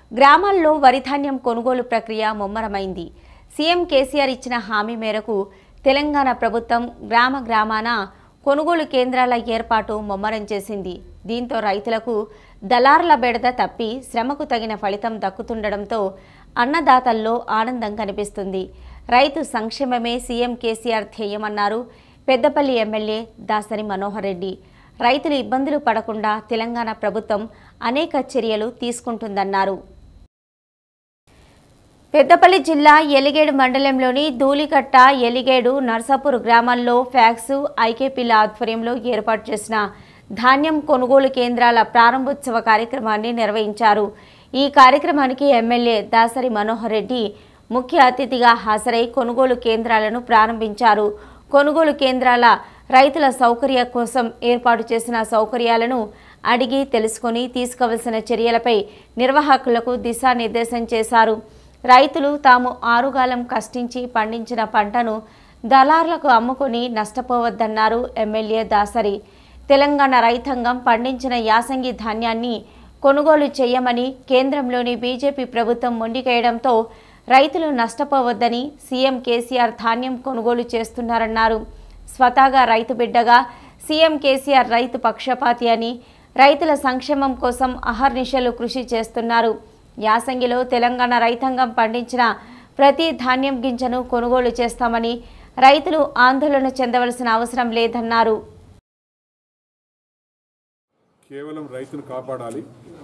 గ్రామాల్లో వరి ధాన్యం కొనుగోలు ప్రక్రియ ముమ్మరమైంది సీఎం కేసీఆర్ ఇచ్చిన హామీ మేరకు తెలంగాణ ప్రభుత్వం గ్రామ గ్రామాన కొనుగోలు కేంద్రాల ఏర్పాటు ముమ్మరం చేసింది దీంతో రైతులకు దళారుల బెడద తప్పి శ్రమకు తగిన ఫలితం దక్కుతుండడంతో అన్నదాతల్లో ఆనందం కనిపిస్తుంది రైతు సంక్షేమమే సీఎం కేసీఆర్ ధ్యేయమన్నారు పెద్దపల్లి ఎమ్మెల్యే దాసరి మనోహర్ రెడ్డి రైతులు ఇబ్బందులు పడకుండా తెలంగాణ ప్రభుత్వం అనేక చర్యలు తీసుకుంటుందన్నారు పెద్దపల్లి జిల్లా ఎలిగేడు మండలంలోని ధూళికట్ట ఎలిగేడు నర్సాపూర్ గ్రామాల్లో ఫ్యాక్స్ ఐకేపీల ఆధ్వర్యంలో ఏర్పాటు చేసిన ధాన్యం కొనుగోలు కేంద్రాల ప్రారంభోత్సవ కార్యక్రమాన్ని నిర్వహించారు ఈ కార్యక్రమానికి ఎమ్మెల్యే దాసరి మనోహర్ రెడ్డి ముఖ్య అతిథిగా హాజరై కొనుగోలు కేంద్రాలను ప్రారంభించారు కొనుగోలు కేంద్రాల రైతుల సౌకర్య కోసం ఏర్పాటు చేసిన సౌకర్యాలను అడిగి తెలుసుకొని తీసుకోవలసిన చర్యలపై నిర్వాహకులకు దిశానిర్దేశం చేశారు రైతులు తాము ఆరుగాలం కష్టించి పండించిన పంటను దళారులకు అమ్ముకొని నష్టపోవద్దన్నారు ఎమ్మెల్యే దాసరి తెలంగాణ రైతాంగం పండించిన యాసంగి ధాన్యాన్ని కొనుగోలు చేయమని కేంద్రంలోని బీజేపీ ప్రభుత్వం మొండికేయడంతో రైతులు నష్టపోవద్దని సీఎం కేసీఆర్ ధాన్యం కొనుగోలు చేస్తున్నారన్నారు స్వతహాగా రైతు బిడ్డగా సీఎం కేసీఆర్ రైతు పక్షపాతి అని రైతుల సంక్షేమం కోసం అహర్నిశలు కృషి చేస్తున్నారు యాసంగిలో తెలంగాణ రైతాంగం పండించిన ప్రతి ధాన్యం గింజను కొనుగోలు చేస్తామని రైతులు ఆందోళన చెందవలసిన అవసరం లేదన్నారు కేవలం రైతును కాపాడాలి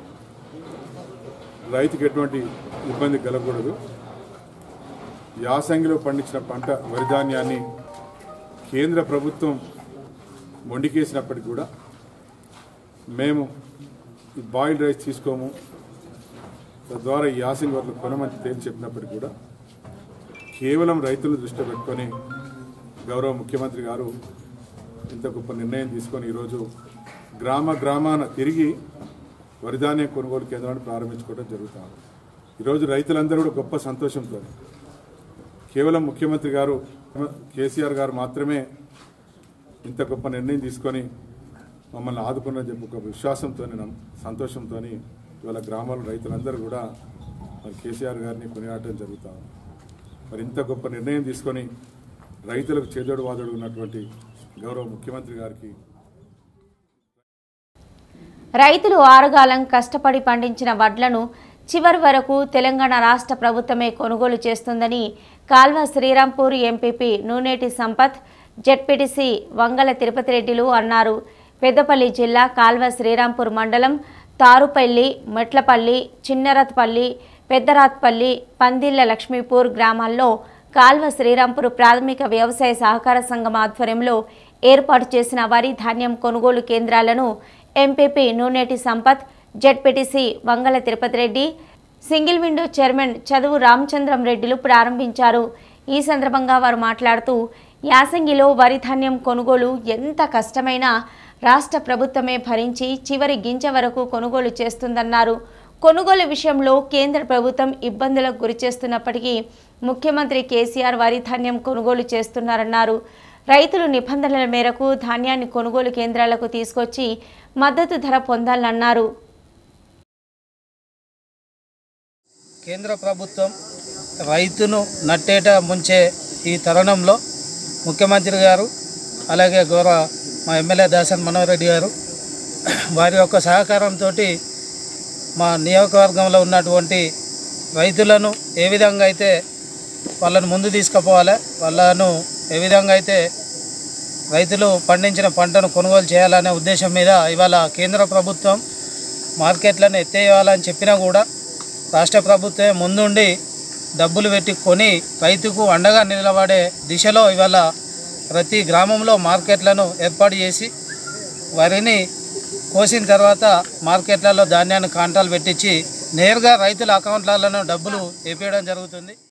రైతుకి ఎటువంటి ఇబ్బంది కలగకూడదు యాసంగిలో పండించిన పంట వరి ధాన్యాన్ని కేంద్ర ప్రభుత్వం మొండికేసినప్పటికీ కూడా మేము ఈ బాయిల్డ్ రైస్ తీసుకోము తద్వారా ఈ యాసంగి వరకు కొనమని తేల్చి చెప్పినప్పటికీ కూడా కేవలం రైతులను దృష్టిలో పెట్టుకొని గౌరవ ముఖ్యమంత్రి గారు ఇంత గొప్ప నిర్ణయం తీసుకొని ఈరోజు గ్రామ గ్రామాన తిరిగి వరిధాన్యం కొనుగోలు కేంద్రాన్ని ప్రారంభించుకోవడం జరుగుతుంది ఈరోజు రైతులందరూ కూడా గొప్ప సంతోషంతో కేవలం ముఖ్యమంత్రి గారు కేసీఆర్ గారు మాత్రమే ఇంత గొప్ప నిర్ణయం తీసుకొని మమ్మల్ని ఆదుకున్నని చెప్పి ఒక విశ్వాసంతో సంతోషంతో ఇవాళ గ్రామాల రైతులందరూ కూడా మరి కేసీఆర్ గారిని కొనియాడటం జరుగుతా ఉంది. మరి ఇంత గొప్ప నిర్ణయం తీసుకొని రైతులకు చేదోడు వాదోడు ఉన్నటువంటి గౌరవ ముఖ్యమంత్రి గారికి రైతులు ఆరుగాలం కష్టపడి పండించిన వడ్లను చివరి వరకు తెలంగాణ రాష్ట్ర ప్రభుత్వమే కొనుగోలు చేస్తుందని కాల్వ శ్రీరాంపూర్ ఎంపీపీ నూనేటి సంపత్ జెడ్పీటీసీ వంగల తిరుపతి రెడ్డిలు అన్నారు పెద్దపల్లి జిల్లా కాల్వ శ్రీరాంపూర్ మండలం తారుపల్లి మెట్లపల్లి చిన్నరత్పల్లి పెద్దరాత్పల్లి పందిళ్ల లక్ష్మీపూర్ గ్రామాల్లో కాల్వ శ్రీరాంపూర్ ప్రాథమిక వ్యవసాయ సహకార సంఘం ఆధ్వర్యంలో ఏర్పాటు చేసిన వరి ధాన్యం కొనుగోలు కేంద్రాలను MPP Nuneti Sampath ZPTC Vangala Tirupati Reddy single window chairman Chaduvu Ramachandram రెడ్డిలు ప్రారంభించారు ఈ సందర్భంగా వారు మాట్లాడుతూ యాసంగిలో వరి ధాన్యం కొనుగోలు ఎంత కష్టమైనా రాష్ట్ర ప్రభుత్వమే భరించి చివరి గింజ వరకు కొనుగోలు చేస్తుందన్నారు కొనుగోలు విషయంలో కేంద్ర ప్రభుత్వం ఇబ్బందులకు గురిచేస్తున్నప్పటికీ ముఖ్యమంత్రి కేసీఆర్ వరి ధాన్యం కొనుగోలు చేస్తున్నారన్నారు రైతులు నిబంధనల మేరకు ధాన్యాన్ని కొనుగోలు కేంద్రాలకు తీసుకొచ్చి మద్దతు ధర పొందాలన్నారు కేంద్ర ప్రభుత్వం రైతును నట్టేట ముంచే ఈ తరుణంలో ముఖ్యమంత్రి గారు అలాగే గౌరవ మా ఎమ్మెల్యే దాసన్ మనోహర్ రెడ్డి గారు వారి యొక్క సహకారంతో మా నియోజకవర్గంలో ఉన్నటువంటి రైతులను ఏ విధంగా అయితే వాళ్ళను ముందు తీసుకుపోవాలి వాళ్ళను ఏ విధంగా అయితే రైతులు పండించిన పంటను కొనుగోలు చేయాలనే ఉద్దేశం మీద ఇవాళ కేంద్ర ప్రభుత్వం మార్కెట్లను ఎత్తేయాలని చెప్పినా కూడా రాష్ట్ర ప్రభుత్వమే ముందుండి డబ్బులు పెట్టి కొని రైతుకు అండగా నిలబడే దిశలో ఇవాళ ప్రతి గ్రామంలో మార్కెట్లను ఏర్పాటు చేసి వరిని కోసిన తర్వాత మార్కెట్లలో ధాన్యాన్ని కాంటాలు పెట్టించి నేరుగా రైతుల అకౌంట్లలో డబ్బులు వేపేయడం జరుగుతుంది